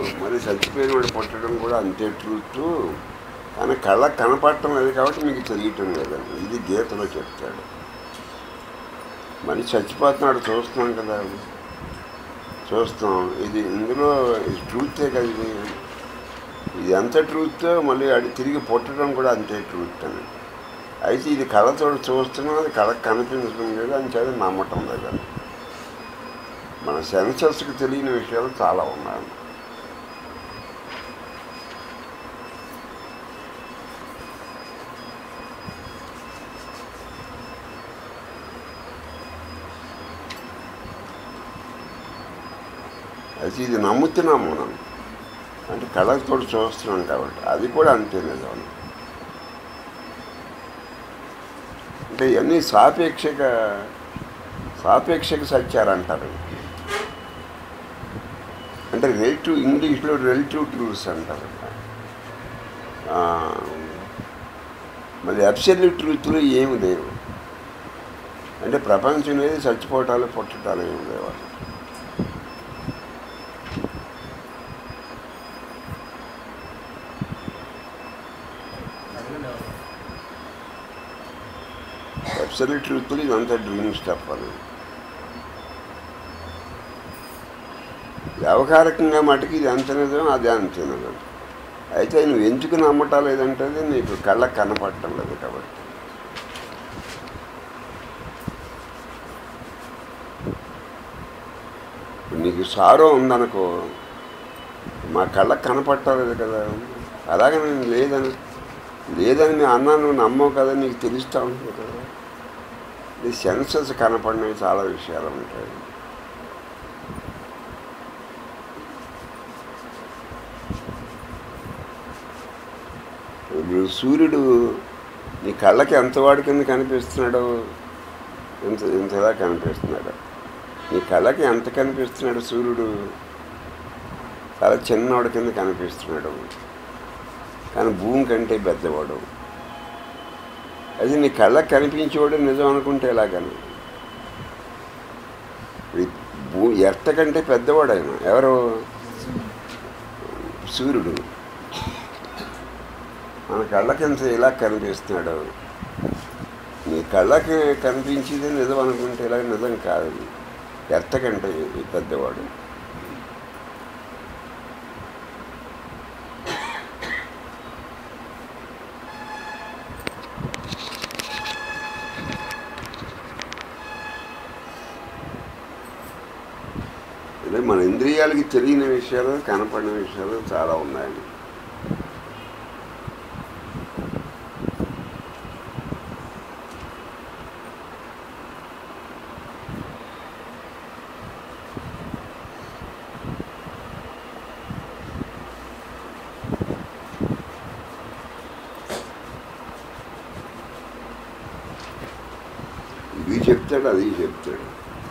మరి చచ్చిపోయిన వాడు పుట్టడం కూడా అంతే ట్రూత్ కానీ కళ్ళకు కనపడటం లేదు కాబట్టి మీకు తెలియటం లేదండి ఇది గీతలో చెప్తాడు మనిషి చచ్చిపోతున్నాడు చూస్తున్నాం కదా చూస్తాం ఇది ఇందులో ట్రూతే కదా ఇది ఇది ఎంత ట్రూత్ మళ్ళీ అది తిరిగి పుట్టడం కూడా అంతే ట్రూత్ అని అయితే ఇది కళతో చూస్తున్నాం అది కళకు కనిపించడం లేదు అని చేత నమ్మటం లేదు మన సెన్సర్స్కి తెలియని విషయాలు చాలా ఉన్నాయి అయితే ఇది నమ్ముతున్నాము మనం అంటే కళతో చూస్తున్నాం కాబట్టి అది కూడా అంతే నిజం అంటే ఇవన్నీ సాపేక్షక సాపేక్షక సత్యాలు అంటారు అంటే రిలేటివ్ ఇంగ్లీష్లో రిలేటివ్ ట్రూత్స్ అంటారు ఆ, మళ్ళీ అబ్సల్యూట్ ట్రూత్లు ఏమి లేవు అంటే ప్రపంచం అనేది చచ్చిపోవటాలు పుట్టటాలు ఏమి లేవు అసలు. అబ్సల్యూట్ ట్రూత్లు ఇదంతా డ్రీమ్ స్టఫ్ అని వ్యవహారికంగా మటుకు ఇది అంత నిజం అది అంత నిజం అయితే నువ్వు ఎందుకు నమ్మటం లేదంటే నీకు కళ్ళకు కనపడటం లేదు కాబట్టి ఇప్పుడు నీకు సారో ఉందనుకో మా కళ్ళకు కనపడటం లేదు కదా అలాగే నేను లేదని లేదని నేను అన్నా నువ్వు నమ్మవు కదా నీకు తెలుస్తూ ఉంటుంది కదా ఈ సెన్సెస్ కనపడినవి చాలా విషయాలు ఉంటాయి ఇప్పుడు సూర్యుడు నీ కళ్ళకి ఎంత వాడి కింద కనిపిస్తున్నాడు ఎంత ఎంతలా కనిపిస్తున్నాడు నీ కళ్ళకి ఎంత కనిపిస్తున్నాడు సూర్యుడు చాలా చిన్నవాడి కింద కనిపిస్తున్నాడు కానీ భూమి కంటే పెద్దవాడు అది నీ కళ్ళకి కనిపించేవాడు నిజం అనుకుంటే ఎలాగని ఈ భూ ఎర్త కంటే పెద్దవాడు ఆయన ఎవరు సూర్యుడు మన కళ్ళకి ఎంత ఇలా కనిపిస్తున్నాడు నీ కళ్ళకి కనిపించేది నిజం అనుకుంటే ఇలా నిజం కాదు ఎర్త కంటే పెద్దవాడు అంటే మన ఇంద్రియాలకి తెలియని విషయాలు కనపడిన విషయాలు చాలా ఉన్నాయండి ఇది చెప్తాడు అది చెప్తాడు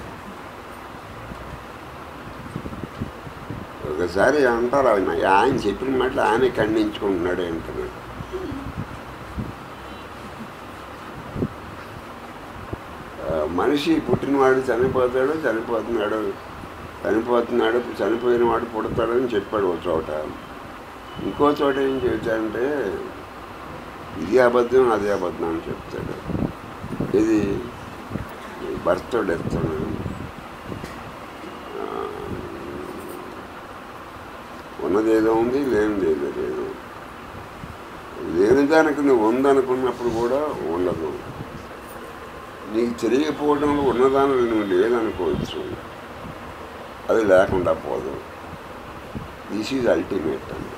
ఒకసారి అంటారు ఆయన ఆయన చెప్పిన మాటలు ఆయనే ఖండించుకుంటున్నాడు అంటున్నాడు ఆ, మనిషి పుట్టినవాడు చనిపోతాడు చనిపోతున్నాడు చనిపోతున్నాడు చనిపోయిన వాడు పుడతాడని చెప్పాడు ఒక చోట ఇంకో చోట ఏం చెబుతాడంటే ఇది అబద్ధం అది అబద్ధం అని చెప్తాడు ఇది బర్త్ డెత్ ఉన్నదేదో ఉంది లేనిదేదో లేదు లేని దానికి నువ్వు ఉందనుకున్నప్పుడు కూడా ఉండదు నీకు తెలియకపోవడంలో ఉన్నదానిలో నువ్వు లేదనుకోవచ్చు అది లేకుండా పోదు దిస్ ఈజ్ అల్టిమేట్ అని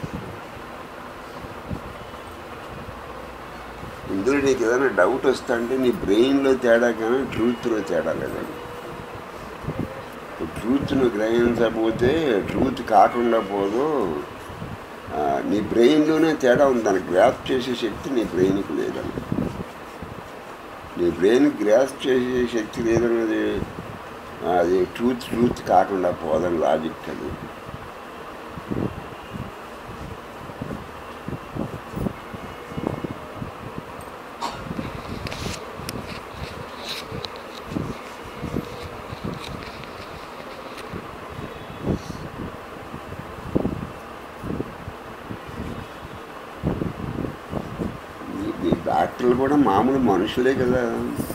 ఇందులో నీకు ఏదైనా డౌట్ వస్తా అంటే నీ బ్రెయిన్లో తేడా కానీ ట్రూత్లో తేడా లేదండి ట్రూత్ను గ్రహించకపోతే ట్రూత్ కాకుండా పోదు ఆ, నీ బ్రెయిన్లోనే తేడా ఉంది దాన్ని గ్రాప్ చేసే శక్తి నీ బ్రెయిన్కి లేదండి నీ బ్రెయిన్ గ్రాప్ చేసే శక్తి లేదన్నది ఆ, అది ట్రూత్ ట్రూత్ కాకుండా పోదని లాజిక్ అది డాక్టర్లు కూడా మామూలు మనుషులే కదా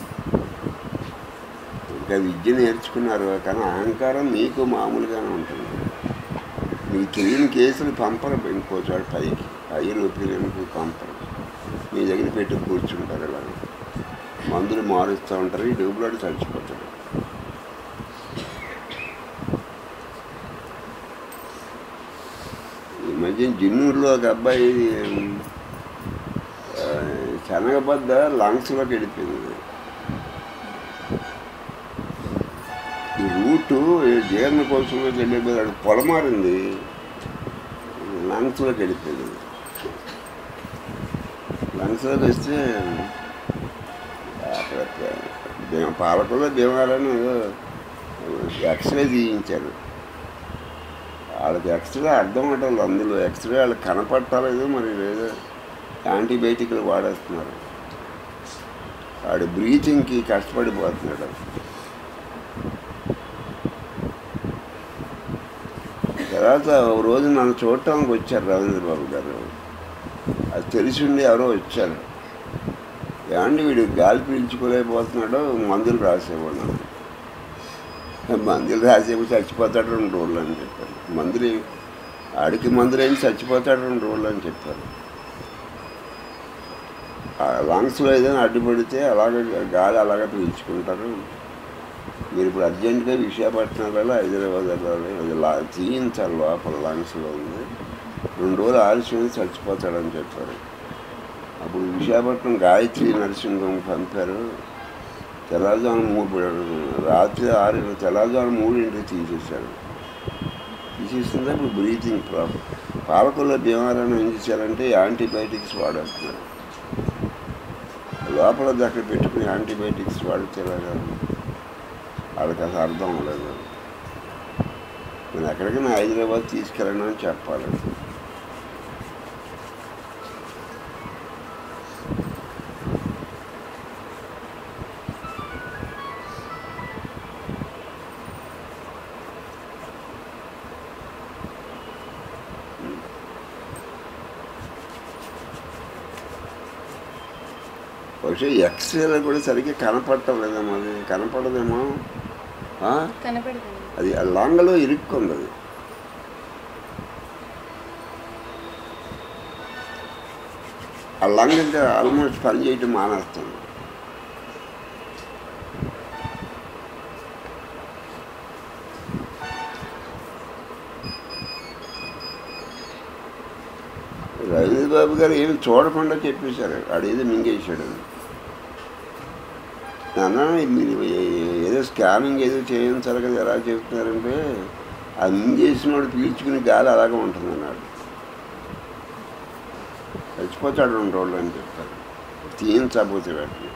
ఇంకా విద్య నేర్చుకున్నారు కానీ అహంకారం మీకు మామూలుగానే ఉంటుంది మీకు తెలియని కేసులు పంపరు ఇంకో చోట పైకి హైయర్ ఒపీనియన్కి పంపరు మీ దగ్గర పెట్టి కూర్చుంటారు ఇలా మందులు మారుస్తూ ఉంటారు ఈ డబ్బులాడు చచ్చిపోతాడు ఈ మధ్య జిన్నూరులో ఒక అబ్బాయి ఆ, శనగబద్ద లంగ్స్లోకి వెళ్ళిపోయింది ఈ రూటు జీర్ణ కోసంలోకి వెళ్ళిపోయింది అక్కడ పొలమారింది లంగ్స్లోకి వెళ్ళిపోయింది లంగ్స్లోకి వస్తే అక్కడ భీమ- పాలకుల్లో భీమాలని ఏదో ఎక్స్రే తీయించారు వాళ్ళకి ఎక్స్రే అర్థం అవటం అందులో ఎక్స్రే వాళ్ళకి కనపట్టాలేదో మరి లేదో యాంటీబయాటిక్లు వాడేస్తున్నారు వాడు బ్రీతింగ్కి కష్టపడిపోతున్నాడు తర్వాత ఒక రోజు నన్ను చూడటానికి వచ్చారు రవీంద్ర బాబు గారు అది తెలిసి ఉండి ఎవరో వచ్చారు ఏమండి వీడు గాలి పీల్చుకోలేకపోతున్నాడు మందులు రాసేవాడు మందులు రాసేవి చచ్చిపోతాడు రెండు రోజులు అని చెప్పారు మందులు ఆడికి మందులు ఏం చచ్చిపోతాడు రెండు రోజులు అని చెప్పారు ఆ లంగ్స్లో ఏదైనా అడ్డుపడితే అలాగే గాలి అలాగే పీల్చుకుంటారు మీరు ఇప్పుడు అర్జెంటుగా విశాఖపట్నం వెళ్ళాలి హైదరాబాద్ వెళ్ళాలి అది లా తీయించాలి లోపల లంగ్స్లో ఉంది రెండు రోజులు ఆలస్యం చచ్చిపోతాడని చెప్పారు అప్పుడు విశాఖపట్నం గాయత్రి నర్సింగ్ హోమ్ పంపారు తెల్లవారుజామున మూడు రాత్రి ఆరు తెల్లవారుజామున మూడింటికి తీసేశారు తీసేస్తుంటే ఇప్పుడు బ్రీతింగ్ ప్రాబ్లం పాలకుల్లో బీమారాన్ని ఏం చేశారంటే యాంటీబయాటిక్స్ వాడేస్తున్నారు లోపల దగ్గర పెట్టుకుని యాంటీబయాటిక్స్ వాడితే ఎలాగా? వాళ్ళకి అసలు అర్థం అవ్వలేదు నేను ఎక్కడికైనా హైదరాబాద్ తీసుకెళ్ళను అని చెప్పాలి బహుశా ఎక్స్రేలో కూడా సరిగ్గా కనపడటం లేదేమో అది కనపడదేమో ఆ? కనపడదండి అది ఆ లాంగలో ఇరుక్కుంది అది ఆ లంగ్ ఇంకా ఆల్మోస్ట్ పని చేయటం మానేస్తుంది రవీంద్ర బాబు గారు ఏమి చూడకుండా చెప్పేశారు ఆడేదో మింగేశాడు నాన్న మీరు ఏ- ఏదో స్కానింగ్ ఏదో చేయించాలి కదా ఎలా చెప్తున్నారంటే ఆ మింగేసినోడు పీల్చుకుని గాలి అలాగే ఉంటుంది అన్నాడు చచ్చిపోతాడు రెండు రోజులు అని చెప్పారు తీయించకపోతే వాటిని